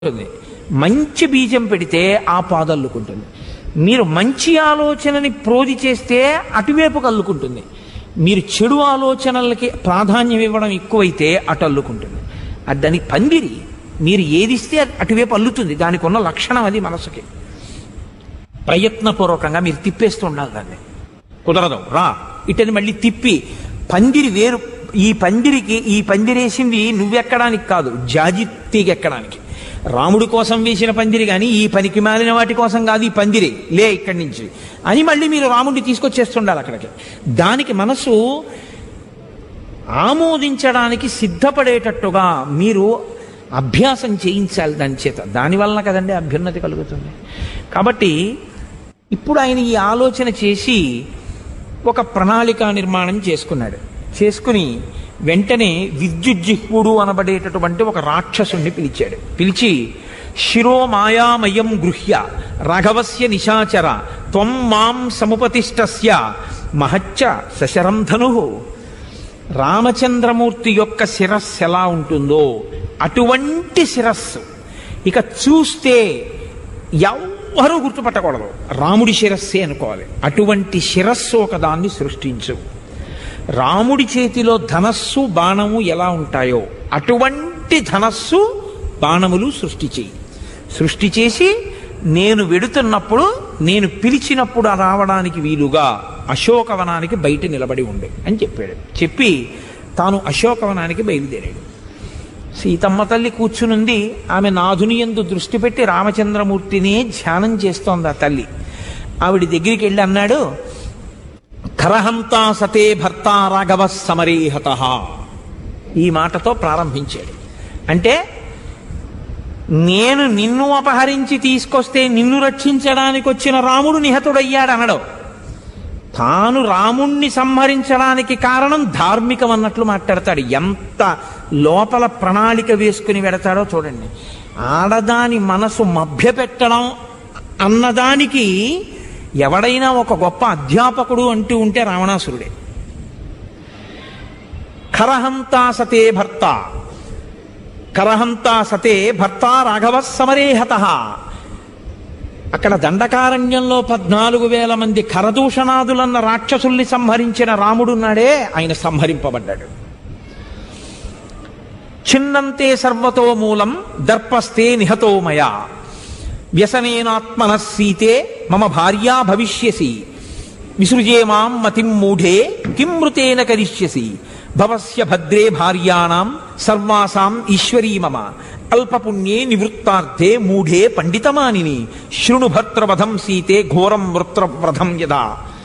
ఉంటుంది మంచి బీజం పెడితే ఆ పాదల్లుకుంటుంది మీరు మంచి ఆలోచనని ప్రోది చేస్తే అటువైపు కల్లుకుంటుంది మీరు చెడు ఆలోచనలకి ప్రాధాన్యం ఇవ్వడం ఎక్కువైతే అటు అల్లుకుంటుంది అది దానికి పందిరి మీరు ఏదిస్తే అది అటువైపు అల్లుతుంది దానికి ఉన్న లక్షణం అది మనసుకి ప్రయత్నపూర్వకంగా మీరు తిప్పేస్తూ ఉండాలి దాన్ని కుదరదు రా ఇటని మళ్ళీ తిప్పి పందిరి వేరు ఈ పందిరికి ఈ పందిరేసింది నువ్వెక్కడానికి కాదు జాజి తీగెక్కడానికి రాముడి కోసం వేసిన పందిరి కానీ ఈ పనికి మాలిన వాటి కోసం కాదు ఈ పందిరి లే ఇక్కడి నుంచి అని మళ్ళీ మీరు రాముడిని తీసుకొచ్చేస్తుండాలి అక్కడికి దానికి మనసు ఆమోదించడానికి సిద్ధపడేటట్టుగా మీరు అభ్యాసం చేయించాలి దాని చేత దానివలన కదండి అభ్యున్నతి కలుగుతుంది కాబట్టి ఇప్పుడు ఆయన ఈ ఆలోచన చేసి ఒక ప్రణాళిక నిర్మాణం చేసుకున్నాడు చేసుకుని వెంటనే విద్యుజ్జిహ్వుడు అనబడేటటువంటి ఒక రాక్షసుణ్ణి పిలిచాడు పిలిచి శిరో మాయామయం గృహ్య రాఘవస్య నిశాచర త్వం మాం సముపతిష్టస్య మహచ్చ సశరం ధను రామచంద్రమూర్తి యొక్క శిరస్సు ఎలా ఉంటుందో అటువంటి శిరస్సు ఇక చూస్తే ఎవ్వరూ గుర్తుపట్టకూడదు రాముడి శిరస్సే అనుకోవాలి అటువంటి శిరస్సు ఒకదాన్ని సృష్టించు రాముడి చేతిలో ధనస్సు బాణము ఎలా ఉంటాయో అటువంటి ధనస్సు బాణములు సృష్టి చేయి సృష్టి చేసి నేను వెడుతున్నప్పుడు నేను పిలిచినప్పుడు రావడానికి వీలుగా అశోకవనానికి బయట నిలబడి ఉండే అని చెప్పాడు చెప్పి తాను అశోకవనానికి బయలుదేరాడు సీతమ్మ తల్లి కూర్చునుంది ఆమె నాథుని ఎందు దృష్టి పెట్టి రామచంద్రమూర్తిని ధ్యానం చేస్తోంది ఆ తల్లి ఆవిడ దగ్గరికి వెళ్ళి అన్నాడు కరహంతా సతే భర్త రాఘవ సమరేహత ఈ మాటతో ప్రారంభించాడు అంటే నేను నిన్ను అపహరించి తీసుకొస్తే నిన్ను రక్షించడానికి వచ్చిన రాముడు నిహతుడయ్యాడు అనడు తాను రాముణ్ణి సంహరించడానికి కారణం ధార్మికం అన్నట్లు మాట్లాడతాడు ఎంత లోపల ప్రణాళిక వేసుకుని వెడతాడో చూడండి ఆడదాని మనసు మభ్యపెట్టడం అన్నదానికి ఎవడైనా ఒక గొప్ప అధ్యాపకుడు అంటూ ఉంటే రావణాసురుడే కరహంతా సతే భర్త కరహంతా సతే భర్త రాఘవ సమరేహత అక్కడ దండకారణ్యంలో పద్నాలుగు వేల మంది కరదూషణాదులన్న రాక్షసుల్ని సంహరించిన రాముడున్నాడే ఆయన సంహరింపబడ్డాడు చిన్నంతే సర్వతో మూలం దర్పస్తే నిహతో మయా వ్యసనేనాత్మన సీతే మమ భార్యా భవిష్యసి విసృజే మాం మతిం మూఢే కిం మృతేన కరిష్యసి భవస్య భద్రే భార్యాణం సర్వాసాం ఈశ్వరీ మమ అల్పపుణ్యే నివృత్తార్థే మూఢే పండితమానిని శృణు భర్తృవధం సీతే ఘోరం వృత్రవ్రధం యదా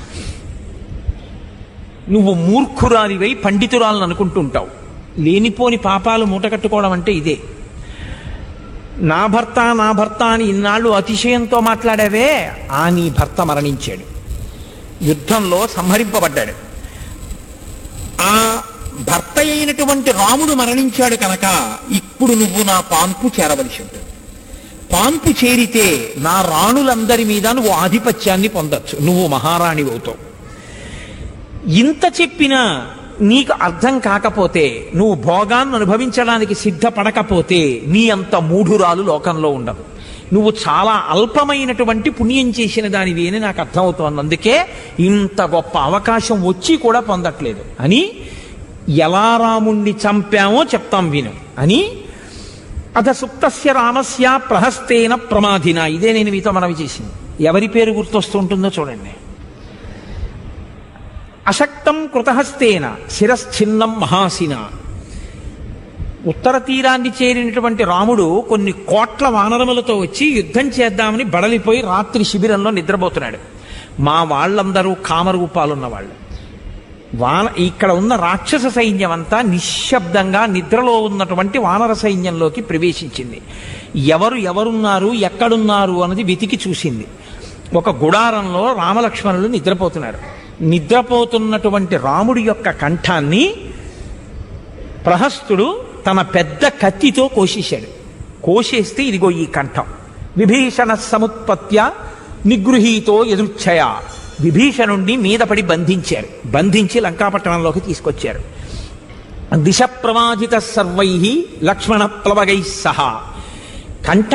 నువ్వు మూర్ఖురాలివై పండితురాలను అనుకుంటుంటావు లేనిపోని పాపాలు మూటకట్టుకోవడం అంటే ఇదే నా భర్త నా భర్త అని ఇన్నాళ్ళు అతిశయంతో మాట్లాడావే ఆ నీ భర్త మరణించాడు యుద్ధంలో సంహరింపబడ్డాడు ఆ భర్త అయినటువంటి రాముడు మరణించాడు కనుక ఇప్పుడు నువ్వు నా పాన్పు చేరవలసి ఉంటుంది పాన్పు చేరితే నా రాణులందరి మీద నువ్వు ఆధిపత్యాన్ని పొందొచ్చు నువ్వు మహారాణి అవుతావు ఇంత చెప్పినా నీకు అర్థం కాకపోతే నువ్వు భోగాన్ని అనుభవించడానికి సిద్ధపడకపోతే నీ అంత మూఢురాలు లోకంలో ఉండవు నువ్వు చాలా అల్పమైనటువంటి పుణ్యం చేసిన దానివి అని నాకు అర్థమవుతోంది అందుకే ఇంత గొప్ప అవకాశం వచ్చి కూడా పొందట్లేదు అని ఎలా రాముణ్ణి చంపామో చెప్తాం విను అని అథ సుప్తస్య రామస్య ప్రహస్తేన ప్రమాధిన ఇదే నేను మీతో మనవి చేసింది ఎవరి పేరు గుర్తొస్తుంటుందో చూడండి అశక్తం కృతహస్తేన శిరశ్చిన్నం మహాసిన ఉత్తర తీరాన్ని చేరినటువంటి రాముడు కొన్ని కోట్ల వానరములతో వచ్చి యుద్ధం చేద్దామని బడలిపోయి రాత్రి శిబిరంలో నిద్రపోతున్నాడు మా వాళ్ళందరూ కామరూపాలున్న వాళ్ళు వాన ఇక్కడ ఉన్న రాక్షస సైన్యం అంతా నిశ్శబ్దంగా నిద్రలో ఉన్నటువంటి వానర సైన్యంలోకి ప్రవేశించింది ఎవరు ఎవరున్నారు ఎక్కడున్నారు అన్నది వెతికి చూసింది ఒక గుడారంలో రామలక్ష్మణులు నిద్రపోతున్నారు నిద్రపోతున్నటువంటి రాముడి యొక్క కంఠాన్ని ప్రహస్తుడు తన పెద్ద కత్తితో కోసేశాడు కోసేస్తే ఇదిగో ఈ కంఠం విభీషణ సముత్పత్య నిగృహీతో ఎదుర్ఛయ విభీషణుణ్ణి మీద పడి బంధించారు బంధించి లంకాపట్టణంలోకి తీసుకొచ్చారు దిశ ప్రమాజిత సర్వై లక్ష్మణ ప్లవగై సహా కంట